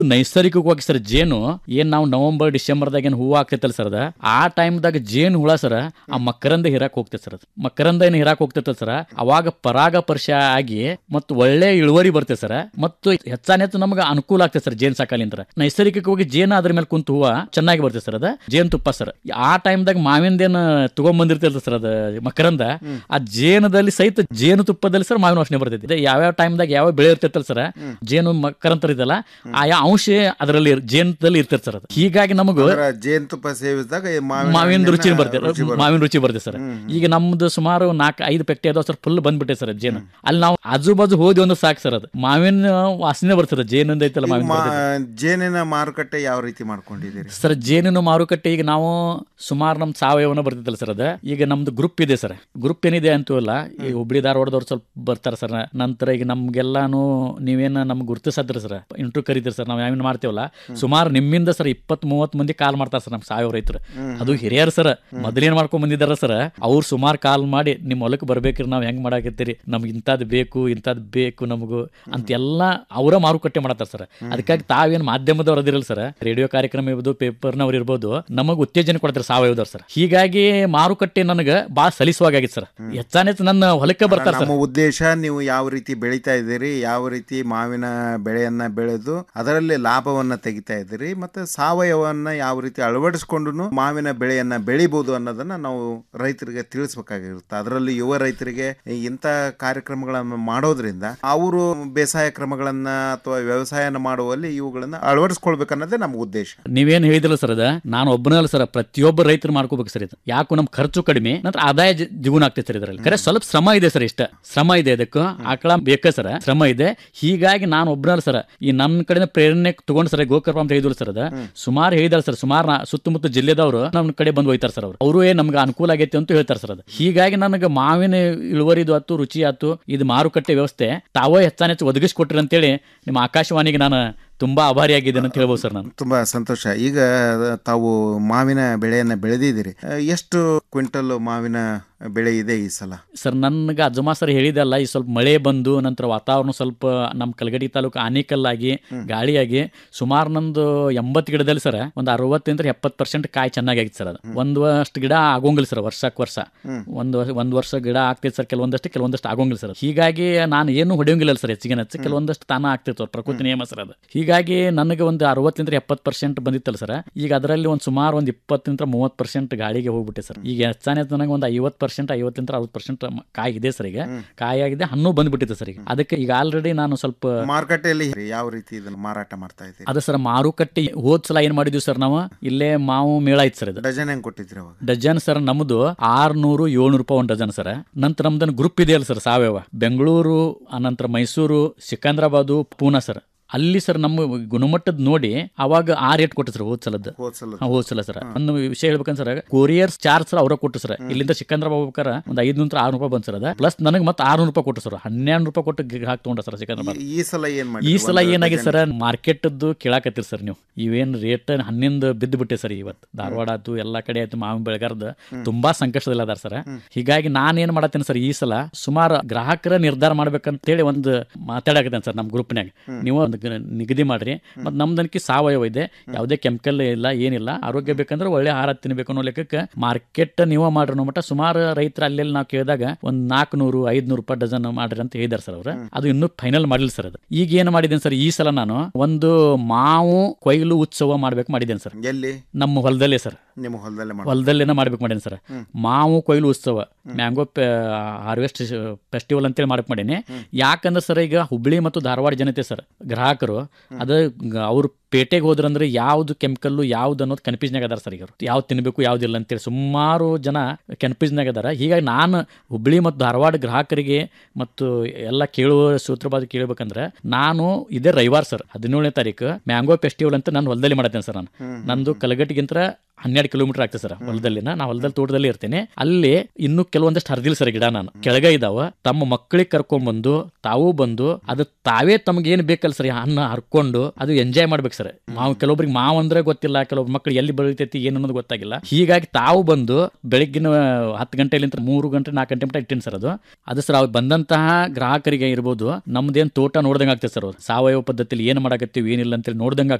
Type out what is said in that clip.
ನೈಸರ್ಗಿಕವಾಗಿ ಸರ್ ಜೇನು ಏನ್ ನಾವು ನವೆಂಬರ್ ಡಿಸೆಂಬರ್ದಾಗ ಏನ್ ಹೂವು ಆಗ್ತೈತಲ್ಲ ಸರ್ ಅದ ಆ ಟೈಮ್ದಾಗ ಜೇನು ಹುಳ ಸರ್ ಆ ಮಕರಂದ ಹಿರಾಕ್ ಹೋಗ್ತೈತೆ ಸರ್ ಅದು ಮಕರಂದ ಏನ್ ಹಿರಾಕ್ ಹೋಗ್ತೈತಲ್ಲ ಸರ್ ಅವಾಗ ಪರಾಗ ಪರಿಶ ಆಗಿ ಮತ್ತು ಒಳ್ಳೆ ಇಳುವರಿ ಬರ್ತೈತೆ ಸರ್ ಮತ್ತು ಹೆಚ್ಚಾನ ಹೆಚ್ಚು ನಮ್ಗೆ ಅನುಕೂಲ ಆಗ್ತದೆ ಸರ್ ಜೇನ್ ಸಾಕಾಲಿಂದ್ರ ನೈಸರ್ಗಿಕವಾಗಿ ಜೇನು ಅದ್ರ ಮೇಲೆ ಕುಂತು ಹೂವ ಚೆನ್ನಾಗಿ ಬರ್ತದೆ ಸರ್ ಅದ ಜೇನು ತುಪ್ಪ ಸರ್ ಆ ಟೈಮ್ದಾಗ ಮಾವಿಂದೇನು ತಗೊಂಬಂದಿರ್ತೈತೆ ಸರ್ ಅದ ಮಕರಂದ ಆ ಜೇನದಲ್ಲಿ ಸಹಿತ ಜೇನು ತುಪ್ಪದಲ್ಲಿ ಸರ್ ಮಾವಿನ ವಾಸನೆ ಬರ್ತೈತಿ ಇದು ಯಾವ್ಯಾವ ಟೈಮ್ದಾಗ ಯಾವ ಬೆಳೆ ಇರ್ತೈತಲ್ಲ ಸರ್ ಜೇನು ಮಕರಂತರ ಇದಲ್ಲ ಆಯಾ ಅಂಶ ಅದರಲ್ಲಿ ಜೇನದಲ್ಲಿ ಇರ್ತೈತೆ ಸರ್ ಅದು ಹೀಗಾಗಿ ನಮಗೂ ಅದರ ಜೇನುತುಪ್ಪ ಸೇವಿಸಿದಾಗ ಈ ಮಾವಿನ ಮಾವಿನ ಹಣ್ಣಿನ ರುಚಿ ಬರ್ತದೆ ರುಚಿ ಬರುತ್ತೆ. ಮಾವಿನ ರುಚಿ ಬರ್ತದೆ ಸರ್ ಈಗ ನಮ್ದು ಸುಮಾರು ನಾಲ್ಕು ಐದು ಪೆಟ್ಟಿ ಅದಾವ ಸರ್ ಫುಲ್ ಬಂದ್ಬಿಟ್ಟೆ ಸರ್ ಜೇನು ಅಲ್ಲಿ ನಾವು ಆಜು ಬಾಜು ಹೋದಿ ಒಂದು ಸಾಕು ಸರ್ ಅದು ಮಾವಿನ ವಾಸನೆ ಬರ್ತದೆ ಜೇನಿಂದ ಐತಲ್ಲ ಈಗ ಮಾವಿನ ಮಾ- ಬರ್ತದೆ. ಜೇನಿನ ಮಾರುಕಟ್ಟೆ ಯಾವ ರೀತಿ ಮಾಡ್ಕೊಂಡಿದ್ದೀರಿ ಸರ್ ಜೇನಿನ ಮಾರುಕಟ್ಟೆ ಈಗ ನಾವು ಸುಮಾರು ನಮ್ ಸಾವಯವನ ಬರ್ತೈತಲ್ಲ ಸರ್ ಅದ ಈಗ ನಮ್ದು ಗ್ರೂಪ್ ಇದೆ ಸರ್ ಗ್ರೂಪ್ ಏನಿದೆ ಅಂತವಲ್ಲ ಈಗ ಹುಬ್ಳಿ ಧಾರವಾಡದವ್ರು ಸ್ವಲ್ಪ ಬರ್ತಾರೆ ಸರ್ ನಂತರ ಈಗ ನಮ್ಗೆಲ್ಲಾನು ನೀವೇನ ನಮ್ಗೆ ಗುರುತಿಸತ್ರಿ ಸರ್ ಇಂಟ್ರೂ ಕರಿತೀರಿ ಸರ್ ನಾವು ಯಾವೇನು ಮಾಡ್ತೇವಲ್ಲ ಸುಮಾರು ನಿಮ್ಮಿಂದ ಸರ್ ಇಪ್ಪತ್ ಮೂವತ್ ಮಂದಿ ಕಾಲ್ ಮಾಡ್ತಾರೆ ಸರ್ ನಮ್ ಸಾವಯವ ರೈತರು ಅದು ಹಿರಿಯರು ಸರ್ ಮೊದಲೇನ್ ಮಾಡ್ಕೊಂಡ್ ಬಂದಿದಾರ ಸರ್ ಅವ್ರು ಸುಮಾರು ಕಾಲ್ ಮಾಡಿ ನಿಮ್ ಹೊಲಕ್ಕೆ ಬರ್ಬೇಕ್ರಿ ನಾವ್ ಹೆಂಗ್ ಮಾಡಾಕತ್ತೀರಿ ನಮ್ಗೆ ಇಂಥದ್ದು ಬೇಕು ಇಂಥದ್ದು ಬೇಕು ನಮಗೂ ಅಂತೆಲ್ಲ ಅವರ ಮಾರುಕಟ್ಟೆ ಮಾಡ್ತಾರೆ ಸರ್ ಅದಕ್ಕಾಗಿ ತಾವೇನು ಮಾಧ್ಯಮದವ್ರು ಅದಿರಲ್ಲ ಸರ್ ರೇಡಿಯೋ ಕಾರ್ಯಕ್ರಮ ಇರ್ಬೋದು ಪೇಪರ್ನವ್ರು ಇರ್ಬೋದು ನಮಗೆ ಉತ್ತೇಜನ ಕೊಡ್ತಾರೆ ಸಾವಯವದವ್ರು ಸರ್ ಹೀಗಾಗಿ ಮಾರುಕಟ್ಟೆ ನನಗೆ ಭಾಳ ಸಲಿಸುವಾಗಾಗಿತ್ತು ಸರ್ ಹೆಚ್ಚಾನೆಚ್ಚು ನನ್ನ ಹೊಲಕ್ಕೆ ಬರ್ತಾರೆ ಸರ್ ನಮ್ಮ ಉದ್ದೇಶ ನೀವು ಯಾವ ರೀತಿ ಬೆಳೀತಾ ಇದ್ದೀರಿ ಯಾವ ರೀತಿ ಮಾವಿನ ಬೆಳೆಯನ್ನ ಬೆಳೆದು ಅದರಲ್ಲಿ ಲಾಭವನ್ನ ತೆಗಿತಾ ಇದ್ದೀರಿ ಮತ್ತೆ ಸಾವಯವನ್ನ ಯಾವ ರೀತಿ ಅಳವಡಿಸ್ಕೊಂಡು ಮಾವಿನ ಬೆಳೆಯನ್ನ ಬೆಳಿಬಹುದು ಅನ್ನೋದನ್ನ ನಾವು ರೈತರಿಗೆ ತಿಳಿಸ್ಬೇಕಾಗಿರುತ್ತೆ ಅದರಲ್ಲಿ ಯುವ ರೈತರಿಗೆ ಇಂಥ ಕಾರ್ಯಕ್ರಮಗಳನ್ನು ಮಾಡೋದ್ರಿಂದ ಅವರು ಬೇಸಾಯ ಕ್ರಮಗಳನ್ನ ಅಥವಾ ವ್ಯವಸಾಯನ ಮಾಡುವಲ್ಲಿ ಇವುಗಳನ್ನ ಅಳವಡಿಸ್ಕೊಳ್ಬೇಕನ್ನೋದೇ ನಮ್ಮ ಉದ್ದೇಶ ನೀವೇನ್ ಹೇಳಿದಿಲ್ಲ ಸರ್ ಅದ ನಾನು ಒಬ್ಬನಲ್ಲ ಸರ್ ಪ್ರತಿಯೊಬ್ಬ ರೈತರು ಮಾಡ್ಕೋಬೇಕು ಸರ್ ಇದು ಯಾಕೋ ನಮ್ ಖರ್ಚು ಕಡಿಮೆ ನಂತರ ಆದಾಯ ಜ- ದ್ವಿಗುಣ ಆಗ್ತೈತೆ ಸರ್ ಇದರಲ್ಲಿ ಖರೆ ಸ್ವಲ್ಪ ಶ್ರಮ ಇದೆ ಸರ್ ಇಷ್ಟ ಶ್ರಮ ಇದೆ ಅದಕ್ಕೆ ಆಕಳ ಬೇಕ ಸರ್ ಶ್ರಮ ಇದೆ ಹೀಗಾಗಿ ನಾನು ಒಬ್ಬನಲ್ಲ ಸರ್ ಈ ನನ್ನ ಕಡೆ ಪ್ರೇರಣೆ ತಗೊಂಡ್ ಸರ್ ಗೋಕರ್ಪ ಅಂತ ಹೇಳಿದ್ರು ಸರ್ ಅದ ಸುಮಾರು ಹೇಳಿದಾರೆ ಸರ್ ಸುಮಾರು ನಾ- ಸುತ್ತಮುತ್ತ ಜಿಲ್ಲೆದವರು ನಮ್ಮ ಕಡೆ ಬಂದು ಹೋಯ್ತಾರೆ ಸರ್ ಅವರು ಅವರು ಏನ್ ನಮ್ಗೆ ಅನುಕೂಲ ಆಗೈತೆ ಅಂತ ಹೇಳ್ತಾರೆ ಸರ್ ಅದು ಹೀಗಾಗಿ ನನಗೆ ಮಾವಿನ ಇಳುವರಿದು ಆತು ರುಚಿ ಆತು ಇದು ಮಾರುಕಟ್ಟೆ ವ್ಯವಸ್ಥೆ ತಾವೇ ಹೆಚ್ಚಾನೆಚ್ಚು ಒದಗಿಸ್ಕೊಟ್ರಿ ಅಂತೇಳಿ ನಿಮ್ಮ ಆಕಾಶವಾಣಿಗೆ ನಾನು ತುಂಬಾ ಆಭಾರಿಯಾಗಿದ್ದೇನೆ ಅಂತ ಹೇಳ್ಬೋದು ಸರ್ ನಾನು ತುಂಬಾ ಸಂತೋಷ ಈಗ ತಾವು ಮಾವಿನ ಬೆಳೆಯನ್ನ ಬೆಳೆದಿದ್ದೀರಿ ಅಹ್, ಎಷ್ಟು ಕ್ವಿಂಟಲ್ ಮಾವಿನ ಬೆಳೆ ಇದೆ ಈ ಸಲ ಸರ್ ನನಗೆ ಅಜ್ಜಮ್ಮ ಸರ್ ಹೇಳಿದಲ್ಲ ಈ ಸ್ವಲ್ಪ ಮಳೆ ಬಂದು ನಂತರ ವಾತಾವರಣ ಸ್ವಲ್ಪ ನಮ್ಮ ಕಲಗಡಿ ತಾಲೂಕು ಆನಿಕಲ್ಲಾಗಿ ಗಾಳಿಯಾಗಿ ಸುಮಾರು ನಂದು ಎಂಬತ್ತು ಗಿಡದಲ್ಲಿ ಸರ್ ಒಂದು ಅರವತ್ತರಿಂದ ಎಪ್ಪತ್ತು ಪರ್ಸೆಂಟ್ ಕಾಯಿ ಚೆನ್ನಾಗಿ ಆಗಿತ್ತು ಸರ್ ಅದು ಒಂದು ಅಷ್ಟು ಗಿಡ ಆಗೋಂಗಿಲ್ಲ ಸರ್ ವರ್ಷಕ್ಕೆ ವರ್ಷ ಒಂದು ವರ್ಷ ಒಂದು ವರ್ಷ ಗಿಡ ಆಗ್ತೈತೆ ಸರ್ ಕೆಲವೊಂದಷ್ಟು ಕೆಲವೊಂದಷ್ಟು ಆಗೋಂಗಿಲ್ಲ ಸರ್ ಹೀಗಾಗಿ ನಾನು ಏನು ಹೊಡೆಯೋಂಗಿಲ್ಲ ಸರ್ ಹೆಚ್ಚಿಗೆ ಹೆಚ್ಚು ಕೆಲವೊಂದಷ್ಟು ತಾನ ಆಗ್ತಿತ್ತು ಪ್ರಕೃತಿ ನಿಯಮ ಸರ್ ಅದು ಹೀಗಾಗಿ ನನಗೆ ಒಂದು ಅರವತ್ತರಿಂದ ಎಪ್ಪತ್ತು ಪರ್ಸೆಂಟ್ ಬಂದಿತ್ತಲ್ಲ ಸರ್ ಈಗ ಅದರಲ್ಲಿ ಒಂದು ಸುಮಾರು ಒಂದು ಇಪ್ಪತ್ತರಿಂದ ಮೂವತ್ತು ಪರ್ಸೆಂಟ್ ಗಾಳಿಗೆ ಹೋಗ್ಬಿಟ್ಟೆ ಸರ್ ಈಗ ಹೆಚ್ಚಾನೆ ನನಗೆ ಒಂದು ಐವತ್ತು ಪರ್ಸೆಂಟ್ ಐವತ್ತರಿಂದ ಅರವತ್ತು ಪರ್ಸೆಂಟ್ ಕಾಯಿ ಇದೆ ಸರ್ ಈಗ ಕಾಯಿ ಆಗಿದೆ ಹಣ್ಣು ಬಂದ್ಬಿಟ್ಟಿದೆ ಸರ್ ಈಗ ಅದಕ್ಕೆ ಈಗ ಆಲ್ರೆಡಿ ನಾನು ಸ್ವಲ್ಪ ಮಾರುಕಟ್ಟೆಯಲ್ಲಿ ಯಾವ ರೀತಿ ಇದನ್ನು ಮಾರಾಟ ಮಾಡ್ತಾ ಇದ್ದೀರಿ ಅದ ಸರ್ ಮಾರುಕಟ್ಟೆ ಹೋದ್ ಸಲ ಏನ್ ಮಾಡಿದ್ವಿ ಸರ್ ನಾವು ಇಲ್ಲೇ ಮಾವು ಮೇಳ ಐತ್ ಸರ್ ಇದು ಡಜನ್ ಹೆಂಗ್ ಕೊಟ್ಟಿದ್ರಿ ಅವಾಗ ಡಜನ್ ಸರ್ ನಮ್ದು ಆರ್ನೂರು ಏಳ್ನೂರು ರೂಪಾಯಿ ಒಂದು ಡಜನ್ ಸರ್ ನಂತರ ನಮ್ದನ್ ಗ್ರೂಪ್ ಇದೆಯಲ್ಲ ಸರ್ ಸಾವಯವ ಬೆಂಗಳೂರು ಅನಂತರ ಮೈಸೂರು ಸಿಕಂದ್ರಾಬಾದು ಪೂನಾ ಸರ್ ಅಲ್ಲಿ ಸರ್ ನಮ್ಮ ಗುಣಮಟ್ಟದ ನೋಡಿ ಅವಾಗ ಆ ರೇಟ್ ಕೊಟ್ಟು ಸರ್ ಹೋದ್ ಸಲದ್ದು ಹೋದ್ ಸಲ ಹಾ, ಹೋದ್ ಸಲ ಸರ್ ಒಂದು ವಿಷಯ ಹೇಳ್ಬೇಕಂತ ಸರ್ ಕೊರಿಯರ್ ಚಾರ್ಜ್ ಸರ್ ಅವ್ರ ಕೊಟ್ಟು ಸರ್ ಇಲ್ಲಿಂದ ಸಿಕಂದ್ರಾಬಾದ್ ಹೋಗ್ಬೇಕಾರ ಒಂದು ಐದ್ನೂರ ಆರು ರೂಪಾಯಿ ಬಂತು ಸರ್ ಅದ ಪ್ಲಸ್ ನನಗೆ ಮತ್ತೆ ಆರ್ನೂರು ರೂಪಾಯಿ ಕೊಟ್ಟು ಸರ್ ಹನ್ನೆರಡು ರೂಪಾಯಿ ಕೊಟ್ಟು ಹಾಕಿ ತಗೊಂಡ ಸರ್ ಸಿಕಂದ್ರಾಬಾದ್ ಈ ಸಲ ಏನ್ ಈ ಮಾಡಿ ಸಲ ಏನಾಗಿದೆ ಸರ್ ಮಾರ್ಕೆಟ್ದು ಕೇಳಾಕತ್ತೀರಿ ಸರ್ ನೀವು ಇವೇನ್ ರೇಟ್ ಹನ್ನಿಂದ ಬಿದ್ದು ಬಿಟ್ಟೆ ಸರ್ ಇವತ್ತು ಧಾರವಾಡ ಆಯ್ತು ಎಲ್ಲಾ ಕಡೆ ಆಯ್ತು ಮಾವಿನ ಬೆಳೆಗಾರದ ತುಂಬಾ ಸಂಕಷ್ಟದಲ್ಲಿ ಅದಾರ ಸರ್ ಹೀಗಾಗಿ ನಾನು ಏನ್ ಮಾಡತ್ತೇನೆ ಸರ್ ಈ ಸಲ ಸುಮಾರು ಗ್ರಾಹಕರ ನಿರ್ಧಾರ ಮಾಡ್ಬೇಕಂತೇಳಿ ಒಂದು ಮಾತಾಡಕತ್ತೇನೆ ಸರ್ ನಮ್ಮ ಗ್ರೂಪ್ನ್ಯಾಗ ನೀವು ಒಂದು ಗ- ನಿಗದಿ ಮಾಡ್ರಿ ಮತ್ತು ನಮ್ದನಕ್ಕೆ ಸಾವಯವ ಇದೆ ಯಾವುದೇ ಕೆಮಿಕಲ್ ಇಲ್ಲ ಏನಿಲ್ಲ ಆರೋಗ್ಯ ಬೇಕಂದ್ರೆ ಒಳ್ಳೆ ಆಹಾರ ತಿನ್ಬೇಕು ಅನ್ನೋ ಲೆಕ್ಕಕ್ಕೆ ಮಾರ್ಕೆಟ್ ನೀವು ಮಾಡ್ರಿ ಅನ್ನೋ ಮಟ್ಟ ಸುಮಾರು ರೈತರ ಅಲ್ಲೆಲ್ಲಿ ನಾವು ಕೇಳಿದಾಗ ಒಂದು ನಾಲ್ಕುನೂರು ಐದ್ನೂರು ರೂಪಾಯಿ ಡಜನ್ ಮಾಡ್ರಿ ಅಂತ ಹೇಳಿದಾರೆ ಸರ್ ಅವ್ರು ಅದು ಇನ್ನೂ ಫೈನಲ್ ಮಾಡಿಲ್ಲ ಸರ್ ಅದು ಈಗ ಏನು ಮಾಡಿದ್ದೇನೆ ಸರ್ ಈ ಸಲ ನಾನು ಒಂದು ಮಾವು ಕೊಯ್ಲು ಉತ್ಸವ ಮಾಡ್ಬೇಕು ಮಾಡಿದ್ದೇನೆ ಸರ್ ಎಲ್ಲಿ ನಮ್ಮ ಹೊಲದಲ್ಲೇ ಸರ್ ನಿಮ್ಮ ಹೊಲದಲ್ಲೇ ಮಾಡಿ ಹೊಲದಲ್ಲೇನ ಮಾಡ್ಬೇಕು ಮಾಡೇನಿ ಸರ್ ಮಾವು ಕೊಯ್ಲು ಉತ್ಸವ ಮ್ಯಾಂಗೋ ಹಾರ್ವೆಸ್ಟ್ ಫೆಸ್ಟಿವಲ್ ಅಂತೇಳಿ ಮಾಡಕ್ ಮಾಡೀನಿ ಯಾಕಂದ್ರೆ ಸರ್ ಈಗ ಹುಬ್ಳಿ ಮತ್ತು ಧಾರವಾಡ ಜನತೆ ಸರ್ ಗ್ರಾಹಕರು ಅದ ಗ- ಅವ್ರು ಪೇಟೆಗೆ ಹೋದ್ರಂದ್ರೆ ಯಾವ್ದು ಕೆಮಿಕಲ್ಲು ಯಾವ್ದು ಅನ್ನೋದು ಕನ್ಫ್ಯೂಸ್ನಾಗ ಅದಾರ ಸರ್ ಈಗ ಅವ್ರು ಯಾವ್ದು ತಿನ್ಬೇಕು ಯಾವ್ದಿಲ್ಲ ಅಂತೇಳಿ ಸುಮಾರು ಜನ ಕನ್ಫ್ಯೂಸ್ನಾಗ ಅದಾರ ಹೀಗಾಗಿ ನಾನು ಹುಬ್ಳಿ ಮತ್ತು ಧಾರವಾಡ ಗ್ರಾಹಕರಿಗೆ ಮತ್ತು ಎಲ್ಲ ಕೇಳುವ ಸೂತ್ರವಾದ ಕೇಳಬೇಕಂದ್ರೆ ನಾನು ಇದೇ ರವಿವಾರ ಸರ್ ಹದಿನೇಳನೇ ತಾರೀಕು ಮ್ಯಾಂಗೋ ಫೆಸ್ಟಿವಲ್ ಅಂತ ನಾನು ಹೊಲದಲ್ಲಿ ಮಾಡತ್ತೇನೆ ಸರ್ ನಾನು ನಂದು ಕಲಗಟ್ಟಿಗಿಂತ ಹನ್ನೆರಡು ಕಿಲೋಮೀಟರ್ ಆಗ್ತದೆ ಸರ್ ಹೊಲದಲ್ಲಿನ ನಾ ಹೊಲದಲ್ಲಿ ತೋಟದಲ್ಲಿ ಇರ್ತೇನೆ ಅಲ್ಲಿ ಇನ್ನು ಕೆಲವೊಂದಷ್ಟು ಹರಿದಿಲ್ಲ ಸರ್ ಗಿಡ ನಾನು ಕೆಳಗೆ ಇದಾವ ತಮ್ಮ ಮಕ್ಕಳಿಗೆ ಕರ್ಕೊಂಡ್ ಬಂದು ತಾವು ಬಂದು ಅದು ತಾವೇ ತಮ್ಗೆ ಏನ್ ಬೇಕಲ್ಲ ಸರ್ ಅನ್ನ ಹರ್ಕೊಂಡು ಅದು ಎಂಜಾಯ್ ಮಾಡ್ಬೇಕು ಸರ್ ಮಾವು ಕೆಲವೊಬ್ರಿಗೆ ಮಾವು ಅಂದ್ರೆ ಗೊತ್ತಿಲ್ಲ ಕೆಲವೊಬ್ರು ಮಕ್ಕಳು ಎಲ್ಲಿ ಬೆಳಿತೈತಿ ಏನು ಅನ್ನೋದು ಗೊತ್ತಾಗಿಲ್ಲ ಹೀಗಾಗಿ ತಾವು ಬಂದು ಬೆಳಗ್ಗಿನ ಹತ್ತು ಗಂಟೆಲಿಂದ ಮೂರು ಗಂಟೆ ನಾಲ್ಕು ಗಂಟೆ ಮಟ್ಟ ಇಟ್ಟಿನಿ ಸರ್ ಅದು ಅದು ಸರ್ ಅವ್ರು ಬಂದಂತಹ ಗ್ರಾಹಕರಿಗೆ ಇರ್ಬೋದು ನಮ್ದೇನ್ ತೋಟ ನೋಡ್ದಂಗೆ ಆಗ್ತದೆ ಸರ್ ಅವ್ರು ಸಾವಯವ ಪದ್ಧತಿಯಲ್ಲಿ ಏನು ಮಾಡಕತ್ತೀವಿ ಏನಿಲ್ಲ ಅಂತೇಳಿ ನೋಡ್ದಂಗೆ